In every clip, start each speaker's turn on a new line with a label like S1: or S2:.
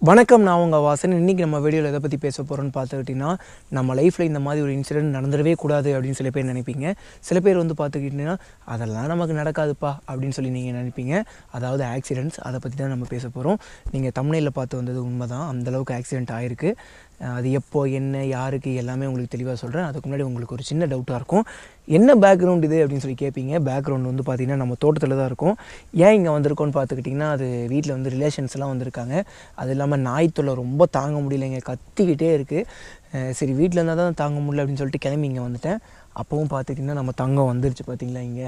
S1: வணக்கம் நான் உங்கள் வாசன் இன்றைக்கி நம்ம வீடியோவில் எதை பற்றி பேச போகிறோன்னு பார்த்துக்கிட்டிங்கன்னா நம்ம லைஃப்பில் இந்த மாதிரி ஒரு இன்சிடென்ட் நடந்துடவே கூடாது அப்படின்னு சில பேர் நினைப்பீங்க சில பேர் வந்து பார்த்துக்கிட்டிங்கன்னா அதெல்லாம் நமக்கு நடக்காதுப்பா அப்படின்னு சொல்லி நீங்கள் நினைப்பீங்க அதாவது ஆக்சிடென்ட்ஸ் அதை பற்றி தான் நம்ம பேச போகிறோம் நீங்கள் தமிழில் பார்த்து வந்தது உண்மை தான் அந்தளவுக்கு ஆக்சிடென்ட் ஆயிருக்கு அஹ் அது எப்போ என்ன யாருக்கு எல்லாமே உங்களுக்கு தெளிவாக சொல்கிறேன் அதுக்கு முன்னாடி உங்களுக்கு ஒரு சின்ன டவுட்டாக இருக்கும் என்ன பேக்ரவுண்ட் இது அப்படின்னு சொல்லி கேட்பீங்க பேக்ரவுண்ட் வந்து பார்த்திங்கன்னா நம்ம தோட்டத்தில் தான் இருக்கும் ஏன் இங்கே வந்திருக்கோன்னு பார்த்துக்கிட்டிங்கன்னா அது வீட்டில் வந்து ரிலேஷன்ஸ்லாம் வந்திருக்காங்க அது இல்லாமல் நாய் தொல்லை ரொம்ப தாங்க முடியலைங்க கத்திக்கிட்டே இருக்குது சரி வீட்டில் இருந்தால் தான் தாங்க முடியல அப்படின்னு சொல்லிட்டு கிளம்பி இங்கே வந்துட்டேன் அப்போவும் பார்த்துக்கிட்டிங்கன்னா நம்ம தங்கம் வந்துருச்சு பார்த்தீங்களா இங்கே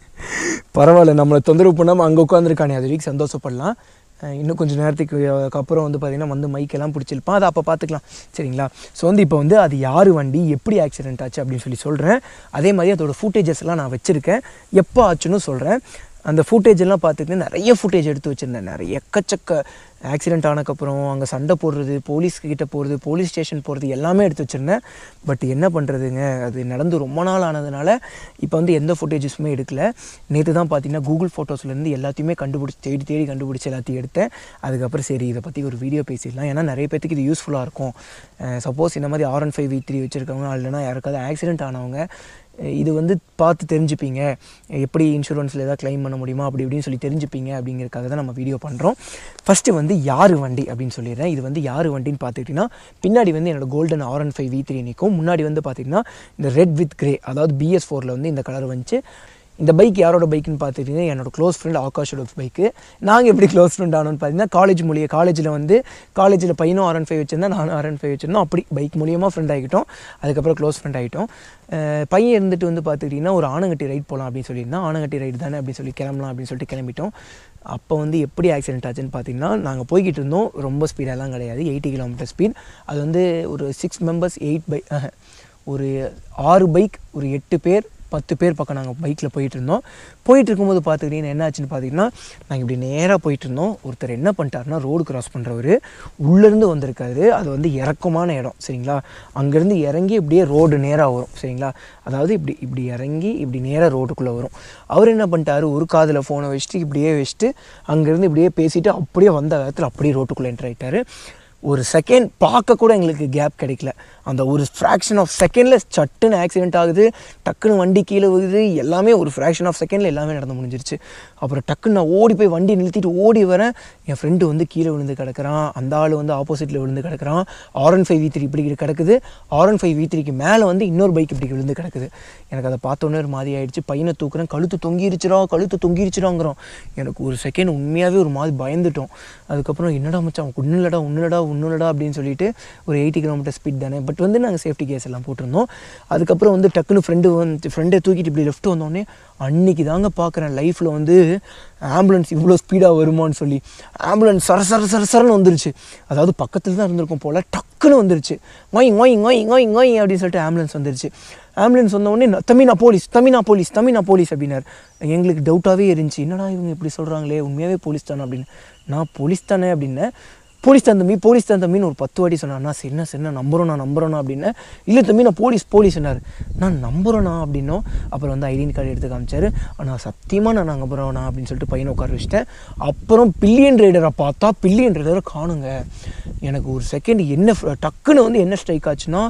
S1: பரவாயில்ல நம்மளை தொந்தரவு பண்ணாமல் அங்கே உட்காந்துருக்கானே அது வரைக்கும் சந்தோஷப்படலாம் அஹ் இன்னும் கொஞ்சம் நேரத்துக்கு அஹ் அப்புறம் வந்து பார்த்திங்கன்னா வந்து மைக்கெல்லாம் பிடிச்சிருப்பான் அதை அப்போ பார்த்துக்கலாம் சரிங்களா ஸோ வந்து இப்போ வந்து அது யார் வண்டி எப்படி ஆக்சிடென்ட் ஆச்சு அப்படின்னு சொல்லி சொல்கிறேன் அதே மாதிரி அதோட ஃபூட்டேஜஸ் எல்லாம் நான் வச்சுருக்கேன் எப்போ ஆச்சுன்னு சொல்கிறேன் அந்த ஃபுட்டேஜ் எல்லாம் பார்த்துட்டு நிறைய ஃபுட்டேஜ் எடுத்து வச்சுருந்தேன் நிறைய எக்கச்சக்க ஆக்சிடென்ட் ஆனதுக்கப்புறம் அங்கே சண்டை போடுறது போலீஸ் கிட்ட போகிறது போலீஸ் ஸ்டேஷன் போகிறது எல்லாமே எடுத்து வச்சுருந்தேன் பட் என்ன பண்ணுறதுங்க அது நடந்து ரொம்ப நாள் ஆனதுனால இப்போ வந்து எந்த ஃபுட்டேஜஸுமே எடுக்கல நேற்று தான் பார்த்தீங்கன்னா கூகுள் ஃபோட்டோஸ்லேருந்து எல்லாத்தையுமே கண்டுபிடிச்சி தேடி தேடி கண்டுபிடிச்சி எல்லாத்தையும் எடுத்தேன் அதுக்கப்புறம் சரி இதை பற்றி ஒரு வீடியோ பேசிடலாம் ஏன்னா நிறைய பேத்துக்கு இது யூஸ்ஃபுல்லாக இருக்கும் சப்போஸ் இந்த மாதிரி R one five V three வச்சுருக்கவங்க இல்லைனா யாருக்காவது ஆக்சிடென்ட் ஆனவங்க அஹ் இது வந்து பார்த்து தெரிஞ்சுப்பீங்க எப்படி இன்சூரன்ஸில் ஏதாவது க்ளைம் பண்ண முடியுமா அப்படி இப்படின்னு சொல்லி தெரிஞ்சுப்பீங்க அப்படிங்கிறதுக்காக தான் நம்ம வீடியோ பண்ணுறோம் ஃபஸ்ட்டு வந்து யார் வண்டி அப்படின்னு சொல்லிடுறேன் இது வந்து யார் வண்டின்னு பார்த்துக்கிட்டிங்கன்னா பின்னாடி வந்து என்னோட golden R one five V three நிற்கும் முன்னாடி வந்து பார்த்திங்கன்னா இந்த ரெட் வித் கிரே அதாவது பிஎஸ் ஃபோரில் வந்து இந்த கலர் வந்துச்சு இந்த பைக் யாரோட பைக்குன்னு பார்த்துக்கிட்டிங்கன்னா என்னோட க்ளோஸ் ஃப்ரெண்ட் ஆகாஷோட பைக்கு நாங்கள் எப்படி க்ளோஸ் ஃப்ரெண்ட் ஆனோன்னு பார்த்தீங்கன்னா காலேஜ் மூலியம் காலேஜில் வந்து காலேஜில் பையனும் ஆர் ஒன் ஃபைவ் வச்சிருந்தேன் நானும் ஆர் ஒன் ஃபைவ் வச்சிருந்தோம் அப்படி பைக் மூலியமாக ஃப்ரெண்ட் ஆகிட்டோம் அதுக்கப்புறம் க்ளோஸ் ஃப்ரெண்ட் ஆகிட்டோம் அஹ் பையன் இருந்துட்டு வந்து பார்த்துக்கிட்டிங்கன்னா ஒரு ஆனங்கட்டி ரைட் போகலாம் அப்படின்னு சொல்லியிருந்தான் ஆனங்கட்டி ரைடு தானே அப்படின்னு சொல்லி கிளம்பலாம் அப்படின்னு சொல்லிட்டு கிளம்பிட்டோம் அப்போ வந்து எப்படி ஆக்சிடென்ட் ஆச்சுன்னு பார்த்தீங்கன்னா நாங்கள் போய்கிட்டு இருந்தோம் ரொம்ப ஸ்பீடெல்லாம் கிடையாது எயிட்டி கிலோமீட்டர் ஸ்பீட் அது வந்து ஒரு சிக்ஸ் மெம்பர்ஸ் எயிட் பை ஒரு ஆறு பைக் ஒரு எட்டு பேர் பத்து பேர் பக்கம் நாங்கள் பைக்கில் போயிட்டு இருந்தோம் போயிட்டு இருக்கும்போது பார்த்துக்கிட்டிங்கன்னா என்ன ஆச்சுன்னு பார்த்தீங்கன்னா நாங்கள் இப்படி நேராக போயிட்டு இருந்தோம் ஒருத்தர் என்ன பண்ணிட்டாருன்னா ரோடு கிராஸ் பண்ணுறவர் உள்ளேருந்து வந்திருக்காரு அது வந்து இறக்கமான இடம் சரிங்களா அங்கேருந்து இறங்கி இப்படியே ரோடு நேராக வரும் சரிங்களா அதாவது இப்படி இப்படி இறங்கி இப்படி நேராக ரோட்டுக்குள்ளே வரும் அவர் என்ன பண்ணிட்டாரு ஒரு காதில் ஃபோனை வச்சுட்டு இப்படியே வச்சுட்டு அங்கேருந்து இப்படியே பேசிட்டு அப்படியே வந்த வேகத்தில் அப்படியே ரோட்டுக்குள்ளே என்ட்ரு ஆயிட்டாரு ஒரு செகண்ட் பார்க்க கூட எங்களுக்கு கேப் கிடைக்கல அந்த ஒரு ஃப்ராக்ஷன் ஆஃப் செகண்டில் சட்டுன்னு ஆக்சிடென்ட் ஆகுது டக்குன்னு வண்டி கீழே விழுகுது எல்லாமே ஒரு ஃப்ராக்ஷன் ஆஃப் செகண்டில் எல்லாமே நடந்து முடிஞ்சிருச்சு அப்புறம் டக்குன்னு நான் ஓடி போய் வண்டி நிறுத்திட்டு ஓடி வரேன் என் ஃப்ரெண்டு வந்து கீழே விழுந்து கிடக்குறான் அந்த ஆள் வந்து ஆப்போசிட்டில் விழுந்து கிடக்குறான் R one five V three இப்படி கிடக்குது ஆர் ஒன் ஃபைவ் வி த்ரீக்கு மேலே வந்து இன்னொரு பைக் இப்படி விழுந்து கிடக்குது எனக்கு அதை பார்த்தோன்னே ஒரு மாதிரி ஆயிடுச்சு பையனை தூக்குறேன் கழுத்து தொங்கிருச்சுடா கழுத்து தொங்கிருச்சுடாங்கிறோம் எனக்கு ஒரு செகண்ட் உண்மையாகவே ஒரு மாதிரி பயந்துட்டோம் அதுக்கப்புறம் என்னடா மச்சான் ஒன்றுலடா ஒன்றுலடா ஒன்றுலடா அப்படின்னு சொல்லிட்டு ஒரு எயிட்டி கிலோமீட்டர் ஸ்பீட் தானே பட் வந்து நாங்கள் சேஃப்டி கேஸ் எல்லாம் போட்டிருந்தோம் அதுக்கப்புறம் வந்து டக்குன்னு ஃப்ரெண்டு வந்து ஃப்ரெண்டை தூக்கிட்டு இப்படி லெஃப்ட் வந்தோடனே அன்னைக்கு தாங்க பார்க்குறேன் லைஃப்பில் வந்து ஆம்புலன்ஸ் இவ்வளோ ஸ்பீடாக வருமான்னு சொல்லி ஆம்புலன்ஸ் சர சர சர சரன்னு வந்துருச்சு அதாவது பக்கத்தில் தான் இருந்திருக்கும் போல் டக்குன்னு வந்துருச்சு ngoi ngoi ngoi ngoi ngoi அப்படின்னு சொல்லிட்டு ஆம்புலன்ஸ் வந்துருச்சு ஆம்புலன்ஸ் வந்தோடனே தமிழா போலீஸ் தமிழா போலீஸ் தமிழா போலீஸ் அப்படின்னார் எங்களுக்கு டவுட்டாகவே இருந்துச்சு என்னடா இவங்க இப்படி சொல்கிறாங்களே உண்மையாகவே போலீஸ் தானே அப்படின்னு நான் போலீஸ் தானே அப்படின்னேன் போலீஸ் தான் தம்பி போலீஸ் தான் தம்பின்னு ஒரு பத்து வாட்டி சொன்னார் நான் சரிண்ணா சரிண்ணா நம்புறோம் நான் நம்புறோண்ணா அப்படின்னு இல்லை தம்பி நான் போலீஸ் போலீஸ்னார் நான் நம்புறேண்ணா அப்படின்னோம் அப்புறம் வந்து ஐடென்டி கார்டு எடுத்து காமிச்சாரு ஆனால் சத்தியமாக நான் நம்புறேண்ணா அப்படின்னு சொல்லிட்டு பையனை உட்கார வச்சிட்டேன் அப்புறம் பில்லியன் ரைடரை பார்த்தா பில்லியன் ரைடரை காணுங்க எனக்கு ஒரு செகண்ட் என்ன fr- டக்குன்னு வந்து என்ன ஸ்ட்ரைக் ஆச்சுன்னா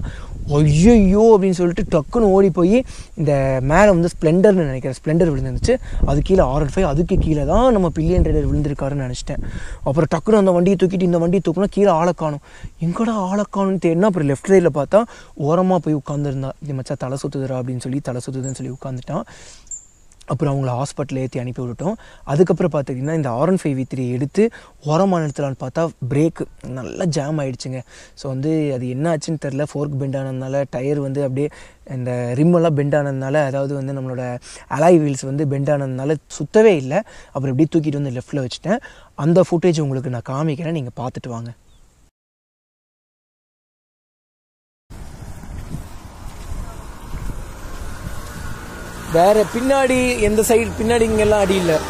S1: ஐயோ அப்படின்னு சொல்லிட்டு டக்குன்னு ஓடி போய் இந்த மேலே வந்து ஸ்ப்ளெண்டர்னு நினைக்கிறேன் ஸ்ப்ளெண்டர் விழுந்துருந்துச்சு அது கீழே ஆர் ஃபைவ் அதுக்கு கீழே தான் நம்ம பில்லியன் ரைடர் விழுந்திருக்காருன்னு நினச்சிட்டேன் அப்புறம் டக்குன்னு அந்த வண்டியை தூக்கிட்டு இந்த வண்டியை தூக்குனா கீழே ஆளை காணும் எங்கடா ஆளை காணும்னு தேடினா அப்புறம் லெஃப்ட் சைடில் பார்த்தா ஓரமாக போய் உட்காந்துருந்தா இது மச்சா தலை சுற்றுதுரா அப்படின்னு சொல்லி தலை சுற்றுதுன்னு சொல்லி உட்காந்துட்டான் அப்புறம் அவங்கள ஹாஸ்பிட்டல் ஏற்றி அனுப்பி விட்டுட்டோம் அதுக்கப்புறம் பார்த்திங்கன்னா இந்த R one five V three எடுத்து ஓரமாக நிறுத்தலான்னு பார்த்தா பிரேக்கு நல்லா ஜாம் ஆயிடுச்சுங்க ஸோ வந்து அது என்ன ஆச்சுன்னு தெரில ஃபோர்க் பெண்ட் ஆனதுனால டயர் வந்து அப்படியே இந்த ரிம்மெல்லாம் பெண்ட் ஆனதுனால அதாவது வந்து நம்மளோட அலாய் வீல்ஸ் வந்து பெண்ட் ஆனதுனால சுத்தவே இல்லை அப்புறம் இப்படி தூக்கிட்டு வந்து லெஃப்ட்டில் வச்சுட்டேன் அந்த ஃபுட்டேஜ் உங்களுக்கு நான் காமிக்கிறேன் நீங்கள் பார்த்துட்டு வாங்க வேற பின்னாடி எந்த சைடு பின்னாடி இங்கெல்லாம் அடி இல்லை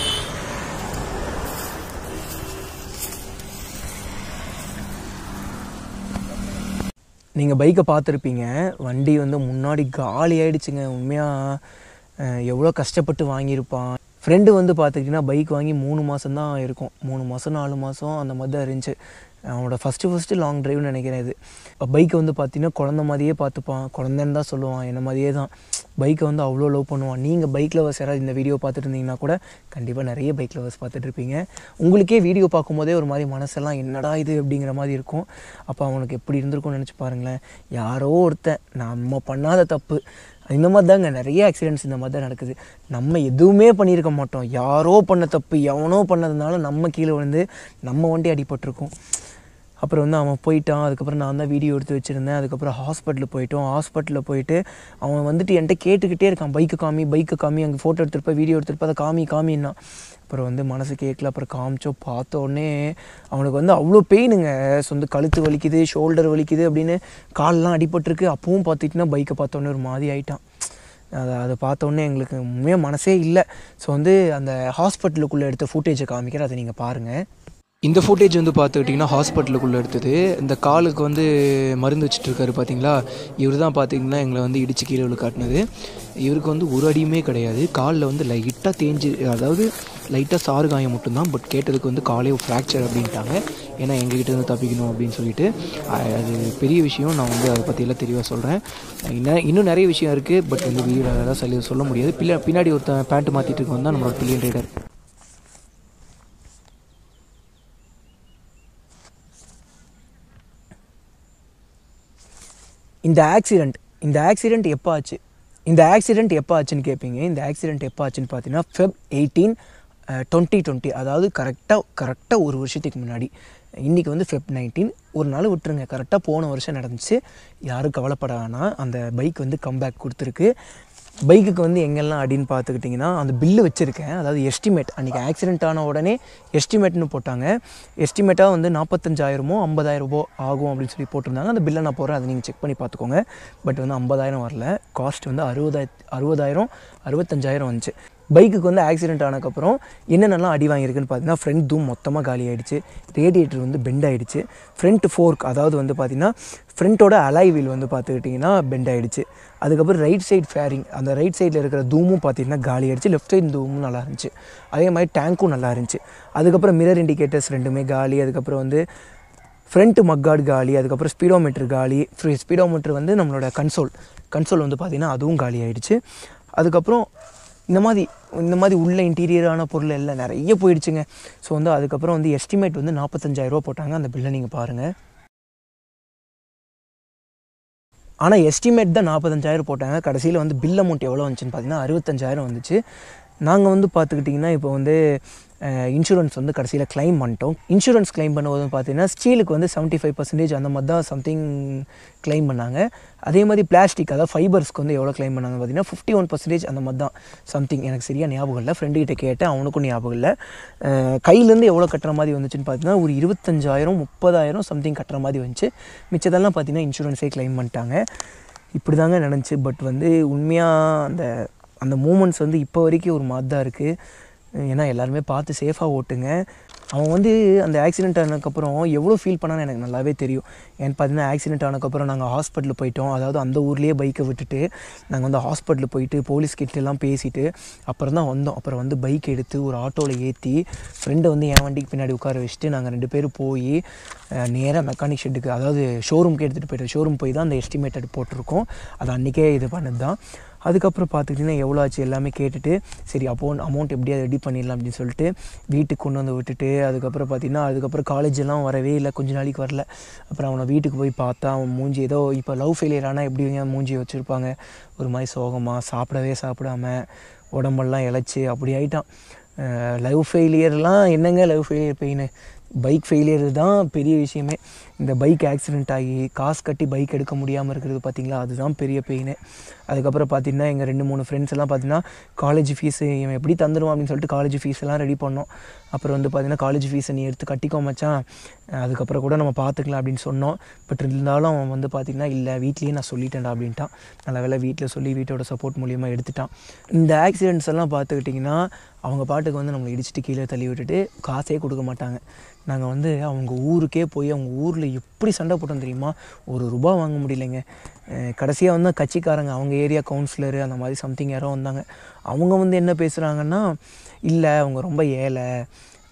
S1: நீங்கள் பைக்கை பார்த்துருப்பீங்க வண்டி வந்து முன்னாடி காலி ஆயிடுச்சுங்க உண்மையாக எவ்வளோ கஷ்டப்பட்டு வாங்கியிருப்பான் ஃப்ரெண்டு வந்து பார்த்துக்கிட்டிங்கன்னா பைக் வாங்கி மூணு மாதம் தான் இருக்கும் மூணு மாதம் நாலு மாதம் அந்த மாதிரி தான் இருந்துச்சு அவனோட ஃபஸ்ட்டு ஃபஸ்ட்டு லாங் டிரைவ்னு நினைக்கிறேன் இது பைக்கை வந்து பார்த்தீங்கன்னா குழந்த மாதிரியே பார்த்துப்பான் குழந்தைன்னு தான் சொல்லுவான் என்ன மாதிரியே தான் பைக்கை வந்து அவ்வளோ லவ் பண்ணுவான் நீங்கள் பைக் லவர்ஸ் யாராவது இந்த வீடியோ பார்த்துட்டு இருந்தீங்கன்னா கூட கண்டிப்பாக நிறைய பைக் லவர்ஸ் பார்த்துட்டு இருப்பீங்க உங்களுக்கே வீடியோ பார்க்கும்போதே ஒரு மாதிரி மனசெல்லாம் என்னடா இது அப்படிங்கிற மாதிரி இருக்கும் அப்போ அவனுக்கு எப்படி இருந்திருக்கும்னு நினச்சி பாருங்களேன் யாரோ ஒருத்தன் நம்ம பண்ணாத தப்பு இந்த மாதிரி தாங்க நிறைய ஆக்சிடென்ட்ஸ் இந்த மாதிரி தான் நடக்குது நம்ம எதுவுமே பண்ணியிருக்க மாட்டோம் யாரோ பண்ண தப்பு எவனோ பண்ணதுனால நம்ம கீழே விழுந்து நம்ம வண்டி அடிபட்டிருக்கோம் அப்புறம் வந்து அவன் போயிட்டான் அதுக்கப்புறம் நான் தான் வீடியோ எடுத்து வச்சுருந்தேன் அதுக்கப்புறம் ஹாஸ்பிட்டல் போயிட்டோம் ஹாஸ்பிட்டலில் போயிட்டு அவன் வந்துட்டு என்கிட்ட கேட்டுக்கிட்டே இருக்கான் பைக்கு காமி பைக்கு காமி அங்கே ஃபோட்டோ எடுத்துருப்ப வீடியோ எடுத்துருப்ப அதை காமி காமின்னா அப்புறம் வந்து மனசு கேட்கல அப்புறம் காமிச்சோம் பார்த்த உடனே அவனுக்கு வந்து அவ்வளோ பெயினுங்க சொந்த கழுத்து வலிக்குது ஷோல்டர் வலிக்குது அப்படின்னு கால்லாம் அடிபட்டிருக்கு அப்பவும் பார்த்துக்கிட்டிங்கன்னா பைக்கை பார்த்த உடனே ஒரு மாதிரி ஆயிட்டான் அதை அதை பார்த்த உடனே எங்களுக்கு உண்மையாக மனசே இல்லை ஸோ வந்து அந்த ஹாஸ்பிட்டலுக்குள்ளே எடுத்த ஃபுட்டேஜை காமிக்கிறேன் அதை நீங்கள் பாருங்கள் இந்த ஃபுட்டேஜ் வந்து பார்த்துக்கிட்டிங்கன்னா ஹாஸ்பிட்டலுக்குள்ளே எடுத்தது இந்த காலுக்கு வந்து மருந்து வச்சுட்டு இருக்காரு பார்த்தீங்களா இவர் தான் பார்த்தீங்கன்னா எங்களை வந்து இடிச்சு கீழே விழு காட்டினது இவருக்கு வந்து ஒரு அடியுமே கிடையாது காலில் வந்து லைட்டாக தேஞ்சு அதாவது லைட்டாக சாறு காயம் மட்டும்தான் பட் கேட்டதுக்கு வந்து காலே ஃப்ராக்சர் அப்படின்ட்டாங்க ஏன்னா எங்ககிட்ட இருந்து தப்பிக்கணும் அப்படின்னு சொல்லிட்டு அஹ் அது பெரிய விஷயம் நான் வந்து அதை பற்றியெல்லாம் தெளிவாக சொல்கிறேன் இன்னும் இன்னும் நிறைய விஷயம் இருக்குது பட் வந்து வீடியோவில் சொல்லி சொல்ல முடியாது பிள்ளை பின்னாடி ஒருத்தன் பேண்ட் மாற்றிட்டு இருக்கவன் தான் நம்மளோட பில்லியன் ரைடர் இந்த ஆக்சிடெண்ட் இந்த ஆக்சிடெண்ட் எப்போ ஆச்சு இந்த ஆக்சிடெண்ட் எப்போ ஆச்சுன்னு கேட்பீங்க இந்த ஆக்சிடெண்ட் எப்போ ஆச்சுன்னு பார்த்தீங்கன்னா ஃபெப் எயிட்டீன் டுவெண்ட்டி டுவெண்ட்டி அதாவது கரெக்டாக கரெக்டாக ஒரு வருஷத்துக்கு முன்னாடி இன்றைக்கி வந்து ஃபெப் நைன்டீன் ஒரு நாள் விட்டுருங்க கரெக்டாக போன வருஷம் நடந்துச்சு யாரும் கவலைப்பட வேணாம் அந்த பைக் வந்து கம்பேக் கொடுத்துருக்கு பைக்குக்கு வந்து எங்கெல்லாம் அடின்னு பார்த்துக்கிட்டிங்கன்னா அந்த பில்லு வச்சுருக்கேன் அதாவது எஸ்டிமேட் அன்றைக்கி ஆக்சிடென்ட் ஆன உடனே எஸ்டிமேட்னு போட்டாங்க எஸ்டிமேட்டாக வந்து நாற்பத்தஞ்சாயிரமோ ஐம்பதாயிரமோ ஆகும் அப்படின்னு சொல்லி போட்டிருந்தாங்க அந்த பில்லை நான் போடுறேன் அதை நீங்கள் செக் பண்ணி பார்த்துக்கோங்க பட் வந்து ஐம்பதாயிரம் வரல காஸ்ட் வந்து அறுபதாயிர அறுபதாயிரம் அறுபத்தஞ்சாயிரம் வந்துச்சு பைக்குக்கு வந்து ஆக்சிடென்ட் ஆனதுக்கப்புறம் என்னென்னலாம் அடி வாங்கியிருக்குன்னு பார்த்தீங்கன்னா ஃப்ரண்ட் தூம் மொத்தமாக காலி ஆயிடுச்சு ரேடியேட்டர் வந்து பெண்ட் ஆயிடுச்சு ஃப்ரண்ட் ஃபோர்க் அதாவது வந்து பார்த்தீங்கன்னா ஃப்ரண்ட்டோட அலாய் வீல் வந்து பார்த்துக்கிட்டிங்கன்னா பெண்ட் ஆயிடுச்சு அதுக்கப்புறம் ரைட் சைடு ஃபேரிங் அந்த ரைட் சைடில் இருக்கிற தூமும் பார்த்தீங்கன்னா காலி ஆயிடுச்சு லெஃப்ட் சைடு தூமும் நல்லா இருந்துச்சு அதே மாதிரி டேங்க்கும் நல்லா இருந்துச்சு அதுக்கப்புறம் மிரர் இண்டிகேட்டர்ஸ் ரெண்டுமே காலி அதுக்கப்புறம் வந்து ஃப்ரண்ட் மக்கார்டு காலி அதுக்கப்புறம் ஸ்பீடோமீட்டர் காலி ஸ்பீடோமீட்டர் வந்து நம்மளோட கன்சோல் கன்சோல் வந்து பார்த்திங்கன்னா அதுவும் காலி ஆயிடுச்சு அதுக்கப்புறம் இந்த மாதிரி இந்த மாதிரி உள்ள இன்டீரியரான பொருள் எல்லாம் நிறைய போயிடுச்சுங்க ஸோ வந்து அதுக்கப்புறம் வந்து எஸ்டிமேட் வந்து நாற்பத்தஞ்சாயிரரூவா போட்டாங்க அந்த பில்லை நீங்கள் பாருங்கள் ஆனால் எஸ்டிமேட் தான் நாற்பத்தஞ்சாயிரம் போட்டாங்க கடைசியில் வந்து பில் அமௌண்ட் எவ்வளோ வந்துச்சுன்னு பார்த்தீங்கன்னா அறுபத்தஞ்சாயிரம் வந்துச்சு நாங்கள் வந்து பார்த்துக்கிட்டிங்கன்னா இப்போ வந்து இன்சூரன்ஸ் வந்து கடைசியில் க்ளைம் பண்ணிட்டோம் இன்சூரன்ஸ் க்ளைம் பண்ணும்போது பார்த்தீங்கன்னா ஸ்டீலுக்கு வந்து செவன்ட்டி ஃபைவ் பர்சன்டேஜ் அந்த மாதிரி தான் சம்திங் க்ளைம் பண்ணாங்க அதே மாதிரி பிளாஸ்டிக் அதாவது ஃபைபர்ஸ்க்கு வந்து எவ்வளோ க்ளைம் பண்ணாங்க பார்த்தீங்கன்னா ஃபிஃப்டி ஒன் பர்சன்டேஜ் அந்த மாதிரி தான் சம்திங் எனக்கு சரியாக ஞாபகம் இல்லை ஃப்ரெண்டுக்கிட்ட கேட்டேன் அவனுக்கும் ஞாபகம் இல்லை அஹ் கையிலேருந்து எவ்வளோ கட்டுற மாதிரி வந்துச்சுன்னு பார்த்தீங்கன்னா ஒரு இருபத்தஞ்சாயிரம் முப்பதாயிரம் சம்திங் கட்டுற மாதிரி வந்துச்சு மிச்சதெல்லாம் பார்த்தீங்கன்னா இன்சூரன்ஸே க்ளைம் பண்ணிட்டாங்க இப்படி தாங்க நடந்துச்சு பட் வந்து உண்மையாக அந்த அந்த மூமெண்ட்ஸ் வந்து இப்போ வரைக்கும் ஒரு மாதிரி தான் இருக்குது ஏன்னா எல்லாருமே பார்த்து சேஃபாக ஓட்டுங்க அவன் வந்து அந்த ஆக்சிடென்ட் ஆனதுக்கப்புறம் எவ்வளோ ஃபீல் பண்ணான்னு எனக்கு நல்லாவே தெரியும் ஏன்னு பார்த்தீங்கன்னா ஆக்சிடென்ட் ஆனதுக்கப்புறம் நாங்கள் ஹாஸ்பிட்டல் போயிட்டோம் அதாவது அந்த ஊர்லேயே பைக்கை விட்டுட்டு நாங்கள் வந்து ஹாஸ்பிட்டல் போயிட்டு போலீஸ் கிட்டலாம் பேசிட்டு அப்புறம் தான் வந்தோம் அப்புறம் வந்து பைக் எடுத்து ஒரு ஆட்டோவில் ஏற்றி ஃப்ரெண்டை வந்து என் வண்டிக்கு பின்னாடி உட்கார வச்சுட்டு நாங்கள் ரெண்டு பேரும் போய் நேராக மெக்கானிக் ஷெட்டுக்கு அதாவது ஷோரூம்க்கு எடுத்துகிட்டு போயிட்டு ஷோரூம் போய் தான் அந்த எஸ்டிமேட்டட் போட்டிருக்கோம் அது அன்றைக்கே இது பண்ணது தான் அதுக்கப்புறம் பார்த்துக்கிட்டிங்கன்னா எவ்வளோ ஆச்சு எல்லாமே கேட்டுட்டு சரி அப்போ அமௌண்ட் எப்படியாவது ரெடி பண்ணிடலாம் அப்படின்னு சொல்லிட்டு வீட்டுக்கு கொண்டு வந்து விட்டுட்டு அதுக்கப்புறம் பார்த்திங்கன்னா அதுக்கப்புறம் காலேஜ் எல்லாம் வரவே இல்லை கொஞ்ச நாளைக்கு வரல அப்புறம் அவனை வீட்டுக்கு போய் பார்த்தா அவன் மூஞ்சி ஏதோ இப்போ லவ் ஃபெயிலியர் ஆனால் எப்படி மூஞ்சி வச்சுருப்பாங்க ஒரு மாதிரி சோகமாக சாப்பிடவே சாப்பிடாம உடம்பெல்லாம் இழைச்சி அப்படி ஆயிட்டான் லவ் ஃபெயிலியர்லாம் என்னங்க love failure pain bike failure தான் பெரிய விஷயமே இந்த பைக் ஆக்சிடென்ட் ஆகி காசு கட்டி பைக் எடுக்க முடியாமல் இருக்கிறது பார்த்தீங்களா அதுதான் பெரிய பெயின் அதுக்கப்புறம் பார்த்தீங்கன்னா எங்கள் ரெண்டு மூணு ஃப்ரெண்ட்ஸ் எல்லாம் பார்த்தீங்கன்னா காலேஜ் ஃபீஸு இவன் எப்படி தந்துடுவான் அப்படின்னு சொல்லிட்டு காலேஜ் ஃபீஸ் எல்லாம் ரெடி பண்ணோம் அப்புறம் வந்து பார்த்தீங்கன்னா காலேஜ் ஃபீஸை நீ எடுத்து கட்டிக்கோ மச்சான் அதுக்கப்புறம் கூட நம்ம பார்த்துக்கலாம் அப்படின்னு சொன்னோம் பட் இருந்தாலும் அவன் வந்து பார்த்திங்கன்னா இல்லை வீட்லேயே நான் சொல்லிட்டேன்டா அப்படின்ட்டான் நல்ல வேலை வீட்டில் சொல்லி வீட்டோட சப்போர்ட் மூலியமாக எடுத்துட்டான் இந்த ஆக்சிடென்ட்ஸ் எல்லாம் பார்த்துக்கிட்டிங்கன்னா அவங்க பாட்டுக்கு வந்து நம்மளை இடிச்சிட்டு கீழே தள்ளி விட்டுட்டு காசே கொடுக்க மாட்டாங்க நாங்கள் வந்து அவங்க ஊருக்கே போய் அவங்க ஊரில் எப்படி சண்டை போட்டோம் தெரியுமா ஒரு ரூபா வாங்க முடியலைங்க கடைசியாக வந்து கட்சிக்காரங்க அவங்க ஏரியா கவுன்சிலரு அந்த மாதிரி சம்திங் யாரோ வந்தாங்க அவங்க வந்து என்ன பேசுகிறாங்கன்னா இல்லை அவங்க ரொம்ப ஏழை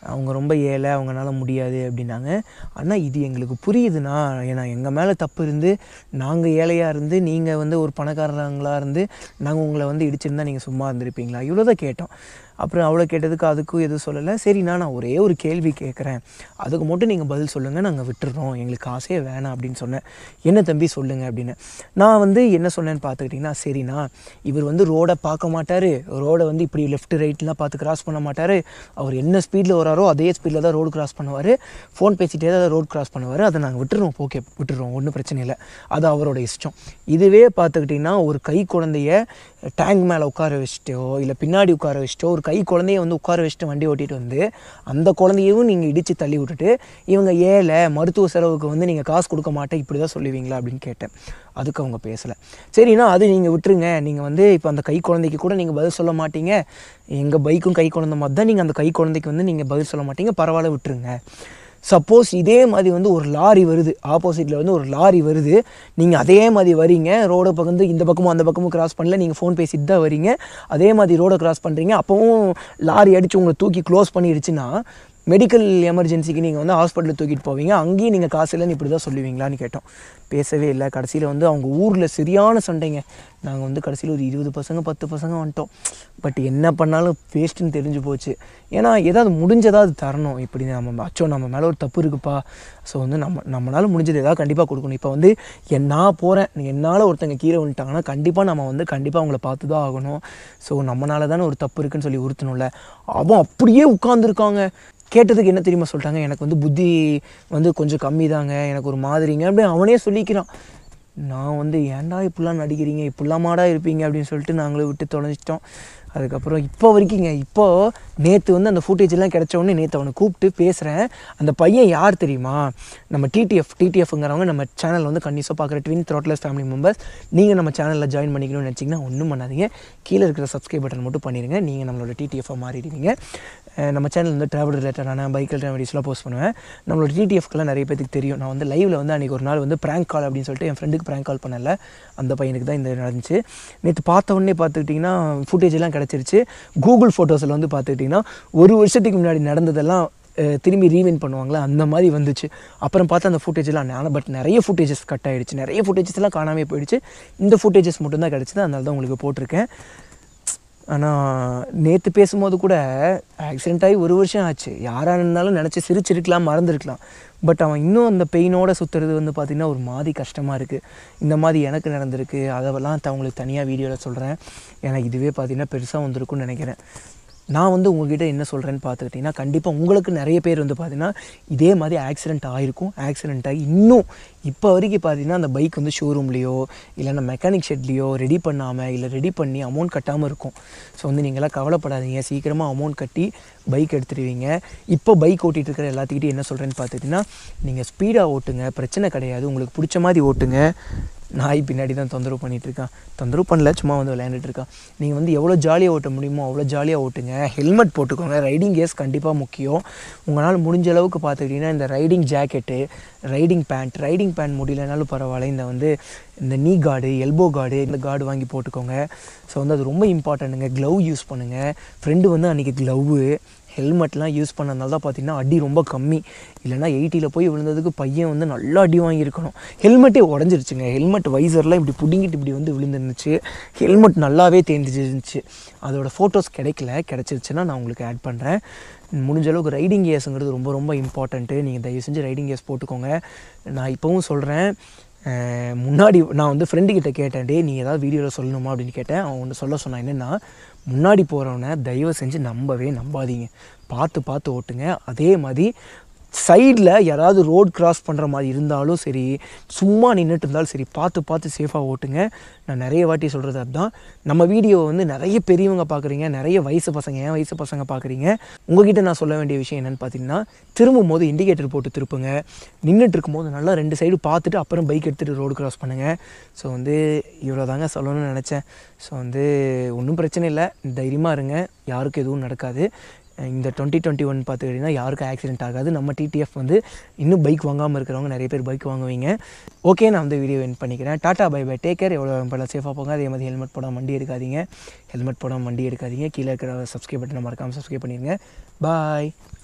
S1: அவங்க ரொம்ப ஏழை அவங்களால முடியாது அப்படின்னாங்க ஆனால் இது எங்களுக்கு புரியுதுண்ணா ஏன்னா எங்கள் மேலே தப்பு இருந்து நாங்கள் ஏழையாக இருந்து நீங்கள் வந்து ஒரு பணக்காரங்களா இருந்து நாங்கள் உங்களை வந்து இடிச்சிருந்தா நீங்கள் சும்மா இருந்திருப்பீங்களா இவ்வளோ தான் கேட்டோம் அப்புறம் அவ்வளோ கேட்டதுக்கு அதுக்கும் எதுவும் சொல்லலை சரிண்ணா நான் ஒரே ஒரு கேள்வி கேட்குறேன் அதுக்கு மட்டும் நீங்கள் பதில் சொல்லுங்கள் நாங்கள் விட்டுறோம் எங்களுக்கு காசே வேணாம் அப்படின்னு சொன்னேன் என்ன தம்பி சொல்லுங்கள் அப்படின்னு நான் வந்து என்ன சொன்னேன்னு பார்த்துக்கிட்டிங்கன்னா சரிண்ணா இவர் வந்து ரோடை பார்க்க மாட்டார் ரோடை வந்து இப்படி லெஃப்ட் ரைட்லாம் பார்த்து கிராஸ் பண்ண மாட்டார் அவர் என்ன ஸ்பீடில் வராரோ அதே ஸ்பீடில் தான் ரோடு கிராஸ் பண்ணுவார் ஃபோன் பேசிகிட்டே தான் ரோடு கிராஸ் பண்ணுவார் அதை நாங்கள் விட்டுறோம் ஓகே விட்டுறோம் ஒன்றும் பிரச்சனை இல்லை அது அவரோட இஷ்டம் இதுவே பார்த்துக்கிட்டிங்கன்னா ஒரு கை குழந்தைய டேங்க் மேலே உட்கார வச்சுட்டோ இல்லை பின்னாடி உட்கார வச்சுட்டோ ஒரு கை குழந்தைய வந்து உட்கார வச்சுட்டு வண்டி ஓட்டிகிட்டு வந்து அந்த குழந்தையவும் நீங்கள் இடித்து தள்ளி விட்டுட்டு இவங்க ஏழை மருத்துவ செலவுக்கு வந்து நீங்கள் காசு கொடுக்க மாட்டேன் இப்படி தான் சொல்லுவீங்களா அப்படின்னு கேட்டேன் அதுக்கு அவங்க பேசலை சரிண்ணா அது நீங்கள் விட்டுருங்க நீங்கள் வந்து இப்போ அந்த கை குழந்தைக்கு கூட நீங்கள் பதில் சொல்ல மாட்டீங்க எங்கள் பைக்கும் கை குழந்தை மாதிரி தான் நீங்கள் அந்த கை குழந்தைக்கு வந்து நீங்கள் பதில் சொல்ல மாட்டீங்க பரவாயில்ல விட்டுருங்க சப்போஸ் இதே மாதிரி வந்து ஒரு லாரி வருது ஆப்போசிட்டில் வந்து ஒரு லாரி வருது நீங்கள் அதே மாதிரி வரீங்க ரோடை பக்கம் இந்த பக்கமும் அந்த பக்கமும் கிராஸ் பண்ணல நீங்கள் ஃபோன் பேசிட்டு தான் வரீங்க அதே மாதிரி ரோடை கிராஸ் பண்ணுறீங்க அப்போவும் லாரி அடித்து உங்களை தூக்கி க்ளோஸ் பண்ணிடுச்சுன்னா மெடிக்கல் எமர்ஜென்சிக்கு நீங்கள் வந்து ஹாஸ்பிட்டலில் தூக்கிட்டு போவீங்க அங்கேயும் நீங்கள் காசு இல்லைன்னு இப்படி தான் சொல்லுவீங்களான்னு கேட்டோம் பேசவே இல்லை கடைசியில் வந்து அவங்க ஊரில் சரியான சண்டைங்க நாங்கள் வந்து கடைசியில் ஒரு இருபது பசங்க பத்து பசங்க வந்துட்டோம் பட் என்ன பண்ணாலும் வேஸ்ட்டுன்னு தெரிஞ்சு போச்சு ஏன்னா ஏதாவது முடிஞ்சதாவது தரணும் இப்படி நம்ம அச்சோ நம்ம மேலே ஒரு தப்பு இருக்குப்பா ஸோ வந்து நம்ம நம்மளால் முடிஞ்சது ஏதாவது கண்டிப்பாக கொடுக்கணும் இப்போ வந்து என் நான் போகிறேன் என்னால் ஒருத்தங்க கீழே வந்துட்டாங்கன்னா கண்டிப்பாக நம்ம வந்து கண்டிப்பாக அவங்கள பார்த்து தான் ஆகணும் ஸோ நம்மளால தானே ஒரு தப்பு இருக்குன்னு சொல்லி உறுத்தணும்ல அவன் அப்படியே உட்காந்துருக்காங்க கேட்டதுக்கு என்ன தெரியுமா சொல்லிட்டாங்க எனக்கு வந்து புத்தி வந்து கொஞ்சம் கம்மி தாங்க எனக்கு ஒரு மாதிரிங்க அப்படியே அவனே சொல்லிக்கிறான் நான் வந்து ஏன்டா இப்படிலாம் நடிக்கிறீங்க இப்படிலாமாடா இருப்பீங்க அப்படின்னு சொல்லிட்டு நாங்களும் விட்டு தொலைஞ்சிட்டோம் அதுக்கப்புறம் இப்போ வரைக்குங்க இப்போ நேற்று வந்து அந்த ஃபுட்டேஜ் எல்லாம் கிடைச்ச உடனே நேற்று அவனை கூப்பிட்டு பேசுகிறேன் அந்த பையன் யார் தெரியுமா நம்ம டிடிஎஃப் டிடிஎஃப்ங்கிறவங்க நம்ம சேனல் வந்து கண்டிப்பாக பார்க்குற ட்வின் த்ரோட்லஸ் ஃபேமிலி மெம்பர்ஸ் நீங்கள் நம்ம சேனலில் ஜாயின் பண்ணிக்கணும்னு நினச்சிங்கன்னா ஒன்றும் பண்ணாதீங்க கீழே இருக்கிற சப்ஸ்கிரைப் பட்டன் மட்டும் பண்ணிடுங்க நீங்கள் நம்மளோட டிடிஎஃபாக மாறிடுவீங்க அஹ் நம்ம சேனல் வந்து ட்ராவல் ரிலேட்டடான பைக் ரிலேட்டட் வீடியோஸ்லாம் போஸ்ட் பண்ணுவேன் நம்மளோட டிடிஎஃப்க்கெல்லாம் நிறைய பேருக்கு தெரியும் நான் வந்து லைவில் வந்து அன்றைக்கி ஒரு நாள் வந்து ப்ராங்க் கால் அப்படின்னு சொல்லிட்டு என் ஃப்ரெண்டுக்கு ப்ராங்க் கால் பண்ணல அந்த பையனுக்கு தான் இந்த நடந்துச்சு நேற்று பார்த்த உடனே பார்த்துக்கிட்டிங்கன்னா ஃபுட்டேஜ் எல்லாம் கிடச்சிருச்சு கூகுள் ஃபோட்டோஸில் வந்து பார்த்துக்கிட்டிங்கன்னா ஒரு வருஷத்துக்கு முன்னாடி நடந்ததெல்லாம் அஹ், திரும்பி ரீவைன் பண்ணுவாங்களே அந்த மாதிரி வந்துச்சு அப்புறம் பார்த்தா அந்த ஃபுட்டேஜ்லாம் நான் பட் நிறைய ஃபுட்டேஜஸ் கட் ஆகிடுச்சு நிறைய ஃபுட்டேஜஸ் எல்லாம் காணாமல் போயிடுச்சு இந்த ஃபுட்டேஜஸ் மட்டும்தான் கிடச்சிது அதனால தான் உங்களுக்கு போட்டிருக்கேன் ஆனால் நேற்று பேசும்போது கூட ஆக்சிடென்ட் ஆகி ஒரு வருஷம் ஆச்சு யாராக இருந்தாலும் நினச்சி சிரிச்சிருக்கலாம் மறந்துருக்கலாம் பட் அவன் இன்னும் அந்த பெயினோட சுற்றுறது வந்து பார்த்திங்கன்னா ஒரு மாதிரி கஷ்டமாக இருக்குது இந்த மாதிரி எனக்கு நடந்திருக்கு அதெல்லாம் த- உங்களுக்கு தனியாக வீடியோவில் சொல்கிறேன் ஏன்னா இதுவே பார்த்திங்கன்னா பெருசாக வந்திருக்கும்னு நினைக்கிறேன் நான் வந்து உங்ககிட்ட என்ன சொல்கிறேன்னு பார்த்துக்கிட்டிங்கன்னா கண்டிப்பாக உங்களுக்கு நிறைய பேர் வந்து பார்த்தீங்கன்னா இதே மாதிரி ஆக்சிடென்ட் ஆகிருக்கும் ஆக்சிடென்ட் ஆகி இன்னும் இப்போ வரைக்கும் பார்த்தீங்கன்னா அந்த பைக் வந்து ஷோரூம்லேயோ இல்லைன்னா மெக்கானிக் ஷெட்லேயோ ரெடி பண்ணாமல் இல்லை ரெடி பண்ணி அமௌண்ட் கட்டாமல் இருக்கும் ஸோ வந்து நீங்களாம் கவலைப்படாதீங்க சீக்கிரமாக அமௌண்ட் கட்டி பைக் எடுத்துருவீங்க இப்போ பைக் ஓட்டிகிட்டு இருக்கிற எல்லாத்துக்கிட்டையும் என்ன சொல்கிறேன்னு பார்த்துக்கிட்டிங்கன்னா நீங்கள் ஸ்பீடாக ஓட்டுங்க பிரச்சனை கிடையாது உங்களுக்கு பிடிச்ச மாதிரி ஓட்டுங்க நாய் பின்னாடி தான் தொந்தரவு பண்ணிட்டு இருக்கான் தொந்தரவு பண்ணல சும்மா வந்து விளையாண்டுட்டு இருக்கான் நீங்கள் வந்து எவ்வளோ ஜாலியாக ஓட்ட முடியுமோ அவ்வளோ ஜாலியாக ஓட்டுங்க ஹெல்மெட் போட்டுக்கோங்க ரைடிங் கேஸ் கண்டிப்பாக முக்கியம் உங்களால் முடிஞ்ச அளவுக்கு பார்த்துக்கிட்டிங்கன்னா இந்த riding jacket riding pant riding pant முடியலனாலும் பரவாயில்ல இந்த வந்து இந்த நீ கார்டு எல்போ கார்டு இந்த கார்டு வாங்கி போட்டுக்கோங்க ஸோ வந்து அது ரொம்ப இம்பார்ட்டண்ட்டுங்க க்ளவ் யூஸ் பண்ணுங்கள் ஃப்ரெண்டு வந்து அன்றைக்கி க்ளவ்வு ஹெல்மெட்லாம் யூஸ் பண்ணதுனால தான் பார்த்தீங்கன்னா அடி ரொம்ப கம்மி இல்லைன்னா எயிட்டியில் போய் விழுந்ததுக்கு பையன் வந்து நல்லா அடி வாங்கியிருக்கணும் ஹெல்மெட்டே உடஞ்சிருச்சுங்க ஹெல்மெட் வைசர்லாம் இப்படி பிடுங்கிட்டு இப்படி வந்து விழுந்துருந்துச்சு ஹெல்மெட் நல்லாவே தேர்ந்துருந்துச்சு அதோட ஃபோட்டோஸ் கிடைக்கல கிடச்சிருச்சுன்னா நான் உங்களுக்கு ஆட் பண்ணுறேன் முடிஞ்ச அளவுக்கு ரைடிங் கேஸுங்கிறது ரொம்ப ரொம்ப இம்பார்ட்டண்ட்டு நீங்கள் தயவு செஞ்சு ரைடிங் கேஸ் போட்டுக்கோங்க நான் இப்போவும் சொல்கிறேன் அஹ் முன்னாடி நான் வந்து ஃப்ரெண்டு கிட்ட கேட்டேன் டே நீ ஏதாவது வீடியோவில் சொல்லணுமா அப்படின்னு கேட்டேன் அவன் ஒன்று சொல்ல சொன்னான் என்னென்னா முன்னாடி போகிறவனை தயவு செஞ்சு நம்பவே நம்பாதீங்க பார்த்து பார்த்து ஓட்டுங்க அதே மாதிரி சைடில் யாராவது ரோட் கிராஸ் பண்ணுற மாதிரி இருந்தாலும் சரி சும்மா நின்றுட்டு இருந்தாலும் சரி பார்த்து பார்த்து சேஃபாக ஓட்டுங்க நான் நிறைய வாட்டி சொல்கிறது அதுதான் நம்ம வீடியோவை வந்து நிறைய பெரியவங்க பார்க்குறீங்க நிறைய வயசு பசங்க என் வயசு பசங்க பார்க்குறீங்க உங்ககிட்ட நான் சொல்ல வேண்டிய விஷயம் என்னென்னு பார்த்தீங்கன்னா திரும்பும் போது இண்டிகேட்டர் போட்டு திருப்புங்க நின்றுட்டு இருக்கும்போது நல்லா ரெண்டு சைடு பார்த்துட்டு அப்புறம் பைக் எடுத்துகிட்டு ரோடு கிராஸ் பண்ணுங்கள் ஸோ வந்து இவ்வளோ தாங்க சொல்லணும்னு நினச்சேன் ஸோ வந்து ஒன்றும் பிரச்சனை இல்லை தைரியமாக இருங்க யாருக்கும் எதுவும் நடக்காது இந்த டுவெண்ட்டி டுவெண்ட்டி ஒன் பார்த்துக்கிட்டிங்கன்னா யாருக்கும் ஆக்சிடென்ட் ஆகாது நம்ம டிடிஎஃப் வந்து இன்னும் பைக் வாங்காமல் இருக்கிறவங்க நிறைய பேர் பைக் வாங்குவீங்க ஓகே நான் வந்து வீடியோ என் பண்ணிக்கிறேன் tata bye bye take care எவ்வளோ பல சேஃபாக போங்க அதே மாதிரி ஹெல்மெட் போடாமல் வண்டி எடுக்காதீங்க ஹெல்மெட் போடாமல் வண்டி எடுக்காதீங்க கீழே இருக்கிற சப்ஸ்கிரைப் பட்டனை மறக்காமல் சப்ஸ்கிரைப் பண்ணிடுங்க பாய்